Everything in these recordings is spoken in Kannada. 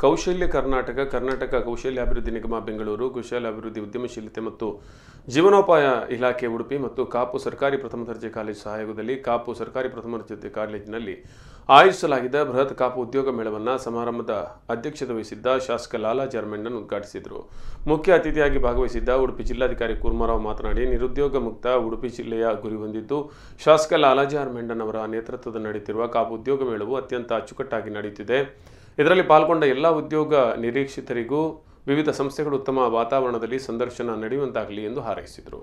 ಕೌಶಲ್ಯ ಕರ್ನಾಟಕ ಕರ್ನಾಟಕ ಕೌಶಲ್ಯಾಭಿವೃದ್ಧಿ ನಿಗಮ ಬೆಂಗಳೂರು ಕೌಶಲ್ಯಾಭಿವೃದ್ಧಿ ಉದ್ಯಮಶೀಲತೆ ಮತ್ತು ಜೀವನೋಪಾಯ ಇಲಾಖೆ ಉಡುಪಿ ಮತ್ತು ಕಾಪು ಸರ್ಕಾರಿ ಪ್ರಥಮ ದರ್ಜೆ ಕಾಲೇಜು ಸಹಯೋಗದಲ್ಲಿ ಕಾಪು ಸರ್ಕಾರಿ ಪ್ರಥಮ ದರ್ಜೆ ಕಾಲೇಜಿನಲ್ಲಿ ಆಯೋಜಿಸಲಾಗಿದ್ದ ಬೃಹತ್ ಕಾಪು ಉದ್ಯೋಗ ಮೇಳವನ್ನು ಸಮಾರಂಭದ ಅಧ್ಯಕ್ಷತೆ ವಹಿಸಿದ್ದ ಶಾಸಕ ಲಾಲಾ ಜಾರ್ಮೆಂಡನ್ ಉದ್ಘಾಟಿಸಿದರು ಮುಖ್ಯ ಅತಿಥಿಯಾಗಿ ಭಾಗವಹಿಸಿದ್ದ ಉಡುಪಿ ಜಿಲ್ಲಾಧಿಕಾರಿ ಕೂರ್ಮಾರಾವ್ ಮಾತನಾಡಿ ನಿರುದ್ಯೋಗ ಮುಕ್ತ ಉಡುಪಿ ಜಿಲ್ಲೆಯ ಗುರಿ ಹೊಂದಿದ್ದು ಶಾಸಕ ಲಾಲಾಜಿ ಆರ್ ಮೆಂಡನ್ ಅವರ ನೇತೃತ್ವದಲ್ಲಿ ನಡೆಯುತ್ತಿರುವ ಕಾಪು ಉದ್ಯೋಗ ಮೇಳವು ಅತ್ಯಂತ ಅಚ್ಚುಕಟ್ಟಾಗಿ ನಡೆಯುತ್ತಿದೆ ಇದರಲ್ಲಿ ಪಾಲ್ಗೊಂಡ ಎಲ್ಲ ಉದ್ಯೋಗ ನಿರೀಕ್ಷಿತರಿಗೂ ವಿವಿಧ ಸಂಸ್ಥೆಗಳು ಉತ್ತಮ ವಾತಾವರಣದಲ್ಲಿ ಸಂದರ್ಶನ ನಡೆಯುವಂತಾಗಲಿ ಎಂದು ಹಾರೈಸಿದರು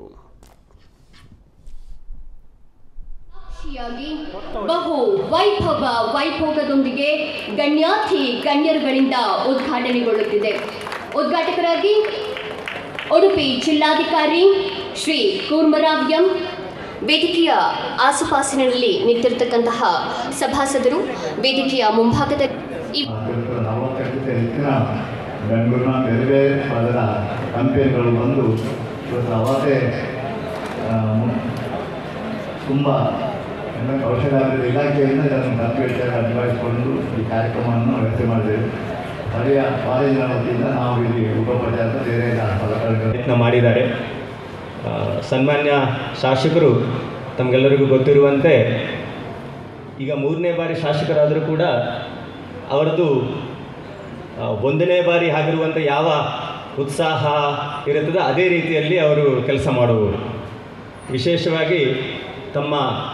ಸಾಕ್ಷಿಯಾಗಿ ಬಹು ವೈಭವ ವೈಭೋಗದೊಂದಿಗೆ ಗಣ್ಯಾತಿ ಗಣ್ಯರುಗಳಿಂದ ಉದ್ಘಾಟನೆಗೊಳ್ಳುತ್ತಿದೆ ಉದ್ಘಾಟಕರಾಗಿ ಉಡುಪಿ ಜಿಲ್ಲಾಧಿಕಾರಿ ಶ್ರೀ ಕೂರ್ಮರಾವ್ ಎಂ ವೇದಿಕೆಯ ಆಸುಪಾಸಿನಲ್ಲಿ ನಿಂತಿರತಕ್ಕಂತಹ ಸಭಾಸದರು ವೇದಿಕೆಯ ಮುಂಭಾಗದ ಈ ಇವತ್ತು ನಲವತ್ತೆಂಟು ಹೆಚ್ಚಿನ ಬೆಂಗಳೂರಿನ ಬೇರೆ ಬೇರೆ ಅದರ ಕಂಪನಿಗಳು ಬಂದು ಇವತ್ತು ಅವತ್ತೇ ತುಂಬ ಎಲ್ಲ ಕೌಶಲ್ಯಾಭಿವೃದ್ಧಿ ಇಲಾಖೆಯಿಂದ ಇದನ್ನು ಕಂಪ್ಯೂಟರ್ ಅಡ್ವೈಸ್ಕೊಂಡು ಈ ಕಾರ್ಯಕ್ರಮವನ್ನು ವ್ಯವಸ್ಥೆ ಮಾಡಿದ್ದೇವೆ ಸ್ಥಳೀಯ ಕಾಲೇಜಿನ ವತಿಯಿಂದ ನಾವು ಇಲ್ಲಿ ಉಪಪಚಾರ ಬೇರೆ ಫಲಕಗಳನ್ನು ಪ್ರಯತ್ನ ಮಾಡಿದ್ದಾರೆ ಆ, ಸನ್ಮಾನ್ಯ ಶಾಸಕರು ತಮಗೆಲ್ಲರಿಗೂ ಗೊತ್ತಿರುವಂತೆ ಈಗ ಮೂರನೇ ಬಾರಿ ಶಾಸಕರಾದರೂ ಕೂಡ ಅವರದ್ದು ಆ, ಒಂದನೇ ಬಾರಿ ಆಗಿರುವಂಥ ಯಾವ ಉತ್ಸಾಹ ಇರುತ್ತದೆ ಅದೇ ರೀತಿಯಲ್ಲಿ ಅವರು ಕೆಲಸ ಮಾಡುವವರು ವಿಶೇಷವಾಗಿ ತಮ್ಮ